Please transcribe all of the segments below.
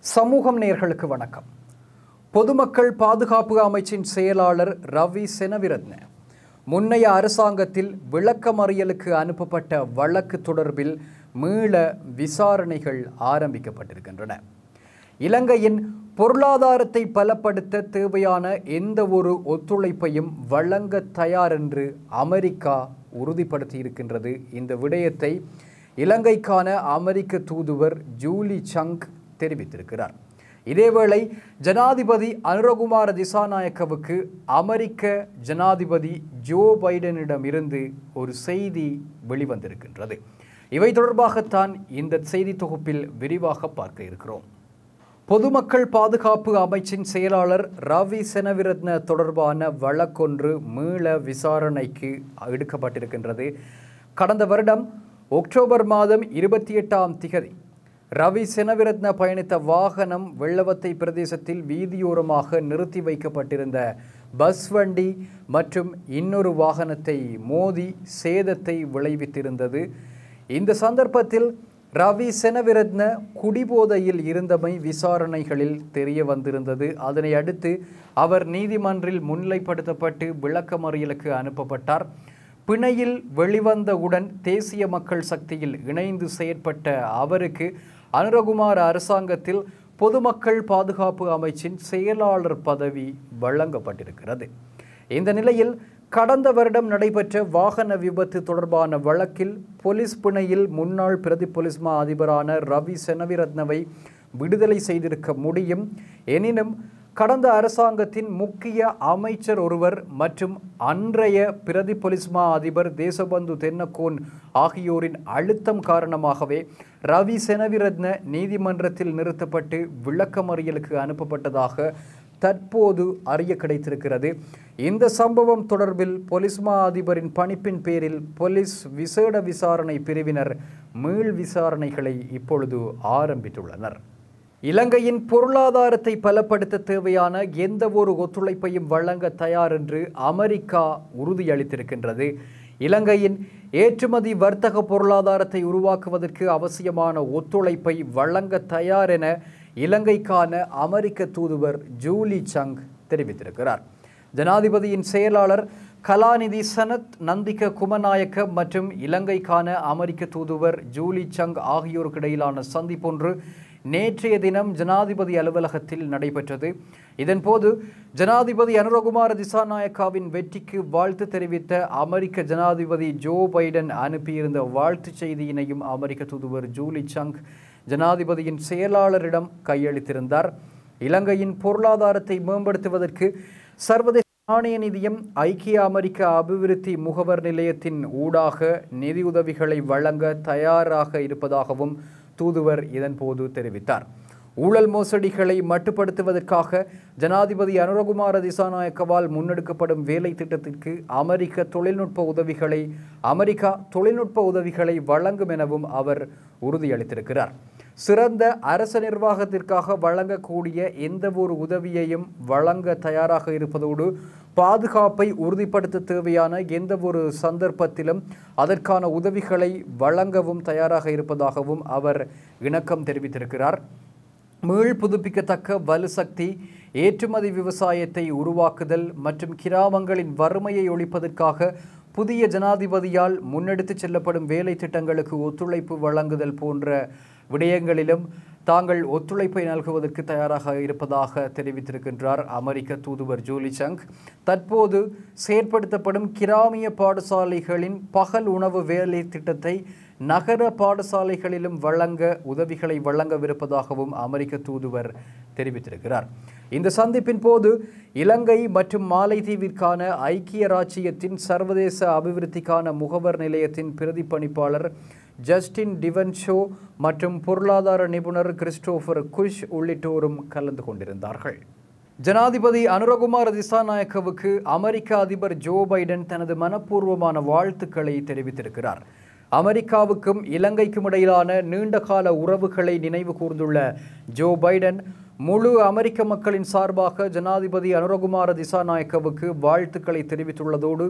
சமூகம் நேர்களுக்கு வணக்கம் பொதுமக்கள் பாதுகாப்பு அமைச்சின் செயலாளர் ரவி செனவிரத்ன முன்னைய அரசாங்கத்தில் விளக்கமறியலுக்கு அனுப்பப்பட்ட வழக்கு தொடர்பில் மீள விசாரணைகள் ஆரம்பிக்கப்பட்டிருக்கின்றன இலங்கையின் பொருளாதாரத்தை பலப்படுத்த தேவையான எந்த ஒரு ஒத்துழைப்பையும் வழங்க தயார் என்று அமெரிக்கா உறுதிப்படுத்தியிருக்கின்றது இந்த விடயத்தை இலங்கைக்கான அமெரிக்க தூதுவர் ஜூலி சங்க் தெரிவித்திருக்கிறார் இதேவேளை ஜனாதிபதி அனுரகுமார திசாநாயக்கவுக்கு அமெரிக்க ஜனாதிபதி ஜோ பைடனிடமிருந்து ஒரு செய்தி வெளிவந்திருக்கின்றது இவை தொடர்பாகத்தான் இந்த செய்தி தொகுப்பில் விரிவாக பார்க்க இருக்கிறோம் பொதுமக்கள் பாதுகாப்பு அமைச்சின் செயலாளர் ரவி செனவிரத்ன தொடர்பான வழக்கொன்று மீள விசாரணைக்கு எடுக்கப்பட்டிருக்கின்றது கடந்த வருடம் அக்டோபர் மாதம் இருபத்தி எட்டாம் திகதி ரவி செனவிரத்ன பயணித்த வாகனம் வெள்ளவத்தை பிரதேசத்தில் வீதியோரமாக நிறுத்தி வைக்கப்பட்டிருந்த பஸ் வண்டி மற்றும் இன்னொரு வாகனத்தை மோதி சேதத்தை விளைவித்திருந்தது இந்த சந்தர்ப்பத்தில் ரவி செனவிரத்ன குடிபோதையில் இருந்தமை விசாரணைகளில் தெரிய வந்திருந்தது அதனை அடுத்து அவர் நீதிமன்றில் முன்னிலைப்படுத்தப்பட்டு விளக்கமறியலுக்கு அனுப்பப்பட்டார் பிணையில் வெளிவந்தவுடன் தேசிய மக்கள் சக்தியில் இணைந்து செயற்பட்ட அவருக்கு அனுரகுமார அரசாங்கத்தில் பொதுமக்கள் பாதுகாப்பு அமைச்சின் செயலாளர் பதவி வழங்கப்பட்டிருக்கிறது இந்த நிலையில் கடந்த வருடம் நடைபெற்ற வாகன விபத்து தொடர்பான வழக்கில் போலீஸ் பிணையில் முன்னாள் பிரதி போலீஸ் மா அதிபரான ரவி செனவிரத்னவை விடுதலை செய்திருக்க முடியும் எனினும் கடந்த அரசாங்கத்தின் முக்கிய அமைச்சர் ஒருவர் மற்றும் அன்றைய பிரதி பொலிஸ்மா அதிபர் தேசபந்து தென்னக்கோன் ஆகியோரின் அழுத்தம் காரணமாகவே ரவி செனவிரத்ன நீதிமன்றத்தில் நிறுத்தப்பட்டு விளக்கமறியலுக்கு அனுப்பப்பட்டதாக தற்போது அறிய கிடைத்திருக்கிறது இந்த சம்பவம் தொடர்பில் பொலிஸ்மா அதிபரின் பணிப்பின் பேரில் போலீஸ் விசேட விசாரணை பிரிவினர் மீள் விசாரணைகளை இப்பொழுது ஆரம்பித்துள்ளனர் இலங்கையின் பொருளாதாரத்தை பலப்படுத்த தேவையான எந்த ஒரு ஒத்துழைப்பையும் வழங்க தயார் என்று அமெரிக்கா உறுதியளித்திருக்கின்றது இலங்கையின் ஏற்றுமதி வர்த்தக பொருளாதாரத்தை உருவாக்குவதற்கு அவசியமான ஒத்துழைப்பை வழங்க தயார் என இலங்கைக்கான அமெரிக்க தூதுவர் ஜூலி சங் தெரிவித்திருக்கிறார் ஜனாதிபதியின் செயலாளர் கலாநிதி சனத் நந்திக குமநாயக்க மற்றும் இலங்கைக்கான அமெரிக்க தூதுவர் ஜூலி சங் ஆகியோருக்கு இடையிலான சந்திப்பொன்று நேற்றைய தினம் ஜனாதிபதி அலுவலகத்தில் நடைபெற்றது இதன்போது ஜனாதிபதி அனுரகுமார திசாநாயக்காவின் வெற்றிக்கு வாழ்த்து தெரிவித்த அமெரிக்க ஜனாதிபதி ஜோ பைடன் அனுப்பியிருந்த வாழ்த்துச் செய்தியினையும் அமெரிக்க தூதுவர் ஜூலி சங் ஜனாதிபதியின் செயலாளரிடம் கையளித்திருந்தார் இலங்கையின் பொருளாதாரத்தை மேம்படுத்துவதற்கு சர்வதேச நாணய நிதியம் ஐக்கிய அமெரிக்க அபிவிருத்தி முகவர் நிலையத்தின் ஊடாக நிதியுதவிகளை வழங்க தயாராக இருப்பதாகவும் தூதுவர் இதன்போது தெரிவித்தார் ஊழல் மோசடிகளை மட்டுப்படுத்துவதற்காக ஜனாதிபதி அனுரகுமார திசாநாயக்கவால் முன்னெடுக்கப்படும் வேலை திட்டத்திற்கு அமெரிக்க தொழில்நுட்ப உதவிகளை அமெரிக்கா தொழில்நுட்ப உதவிகளை வழங்கும் எனவும் அவர் உறுதியளித்திருக்கிறார் சிறந்த அரச நிர்வாகத்திற்காக வழங்கக்கூடிய எந்த ஒரு உதவியையும் வழங்க தயாராக இருப்பதோடு பாதுகாப்பை உறுதிப்படுத்த தேவையான எந்த ஒரு சந்தர்ப்பத்திலும் அதற்கான உதவிகளை வழங்கவும் தயாராக இருப்பதாகவும் அவர் இணக்கம் தெரிவித்திருக்கிறார் மீள் புதுப்பிக்கத்தக்க வலுசக்தி ஏற்றுமதி விவசாயத்தை உருவாக்குதல் மற்றும் கிராமங்களின் வறுமையை ஒழிப்பதற்காக புதிய ஜனாதிபதியால் முன்னெடுத்துச் செல்லப்படும் வேலை திட்டங்களுக்கு ஒத்துழைப்பு வழங்குதல் போன்ற விடயங்களிலும் தாங்கள் ஒத்துழைப்பை நல்குவதற்கு தயாராக இருப்பதாக தெரிவித்திருக்கின்றார் அமெரிக்க தூதுவர் ஜூலி சங் தற்போது செயற்படுத்தப்படும் கிராமிய பாடசாலைகளின் பகல் உணவு வேலை திட்டத்தை நகர பாடசாலைகளிலும் வழங்க உதவிகளை வழங்கவிருப்பதாகவும் அமெரிக்க தூதுவர் தெரிவித்திருக்கிறார் இந்த சந்திப்பின் போது இலங்கை மற்றும் மாலைதீவிற்கான ஐக்கிய ராச்சியத்தின் சர்வதேச அபிவிருத்திக்கான முகவர் நிலையத்தின் பிரதிப்பணிப்பாளர் ஜஸ்டின் டிவன்ஷோ மற்றும் பொருளாதார நிபுணர் கிறிஸ்டோபர் குஷ் உள்ளிட்டோரும் கலந்து கொண்டிருந்தார்கள் ஜனாதிபதி அனுரகுமார திசாநாயக்கவுக்கு அமெரிக்க அதிபர் ஜோ பைடன் தனது மனப்பூர்வமான வாழ்த்துக்களை தெரிவித்திருக்கிறார் அமெரிக்காவுக்கும் இலங்கைக்கும் இடையிலான நீண்டகால உறவுகளை நினைவு கூர்ந்துள்ள ஜோ பைடன் முழு அமெரிக்க மக்களின் சார்பாக ஜனாதிபதி அனுரகுமார திசாநாயக்கவுக்கு வாழ்த்துக்களை தெரிவித்துள்ளதோடு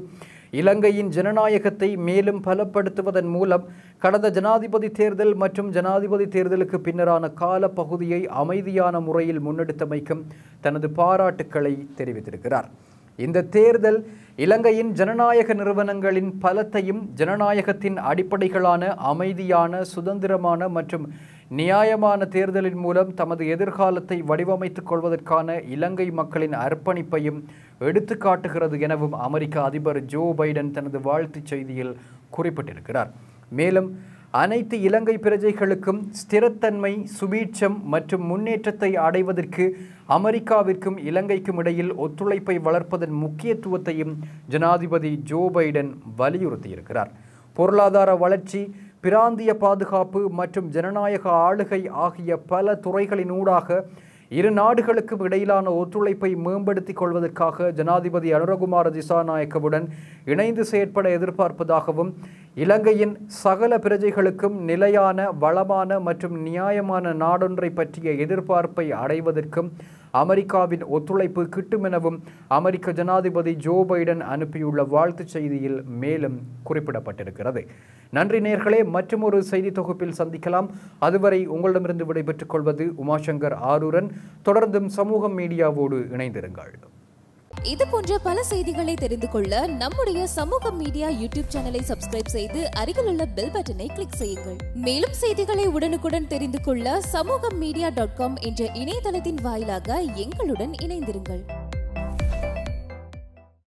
இலங்கையின் ஜனநாயகத்தை மேலும் பலப்படுத்துவதன் மூலம் கடந்த ஜனாதிபதி தேர்தல் மற்றும் ஜனாதிபதி தேர்தலுக்கு பின்னரான கால பகுதியை அமைதியான முறையில் முன்னெடுத்தமைக்கும் தனது பாராட்டுக்களை தெரிவித்திருக்கிறார் இந்த தேர்தல் இலங்கையின் ஜனநாயக நிறுவனங்களின் பலத்தையும் ஜனநாயகத்தின் அடிப்படைகளான அமைதியான சுதந்திரமான மற்றும் நியாயமான தேர்தலின் மூலம் தமது எதிர்காலத்தை வடிவமைத்துக் கொள்வதற்கான இலங்கை மக்களின் அர்ப்பணிப்பையும் எடுத்துக்காட்டுகிறது எனவும் அமெரிக்க அதிபர் ஜோ பைடன் தனது வாழ்த்துச் செய்தியில் குறிப்பிட்டிருக்கிறார் மேலும் அனைத்து இலங்கை பிரஜைகளுக்கும் ஸ்திரத்தன்மை சுபீட்சம் மற்றும் முன்னேற்றத்தை அடைவதற்கு அமெரிக்காவிற்கும் இலங்கைக்கும் இடையில் ஒத்துழைப்பை வளர்ப்பதன் முக்கியத்துவத்தையும் ஜனாதிபதி ஜோ பைடன் வலியுறுத்தியிருக்கிறார் பொருளாதார வளர்ச்சி பிராந்திய பாதுகாப்பு மற்றும் ஜனநாயக ஆளுகை ஆகிய பல துறைகளினூடாக இரு நாடுகளுக்கும் இடையிலான ஒத்துழைப்பை மேம்படுத்திக் கொள்வதற்காக ஜனாதிபதி அனுரகுமார திசாநாயக்கவுடன் இணைந்து செயற்பட எதிர்பார்ப்பதாகவும் இலங்கையின் சகல பிரஜைகளுக்கும் நிலையான வளமான மற்றும் நியாயமான நாடொன்றை பற்றிய எதிர்பார்ப்பை அடைவதற்கும் அமெரிக்காவின் ஒத்துழைப்பு கிட்டும் எனவும் அமெரிக்க ஜனாதிபதி ஜோ பைடன் அனுப்பியுள்ள வாழ்த்துச் செய்தியில் மேலும் குறிப்பிடப்பட்டிருக்கிறது நன்றி நேர்களே மற்றொரு செய்தி தொகுப்பில் சந்திக்கலாம் அதுவரை உங்களிடமிருந்து விடைபெற்றுக் கொள்வது உமாசங்கர் ஆரூரன் தொடர்ந்தும் சமூக மீடியாவோடு இணைந்திருங்கள் இது போன்ற பல செய்திகளை தெரிந்து கொள்ள நம்முடைய சமூக மீடியா யூடியூப் சேனலை சப்ஸ்கிரைப் செய்து அருகிலுள்ள பெல் பட்டனை கிளிக் செய்யுங்கள் மேலும் செய்திகளை உடனுக்குடன் தெரிந்து கொள்ள சமூக மீடியா டாட் காம் என்ற இணையதளத்தின் வாயிலாக எங்களுடன் இணைந்திருங்கள்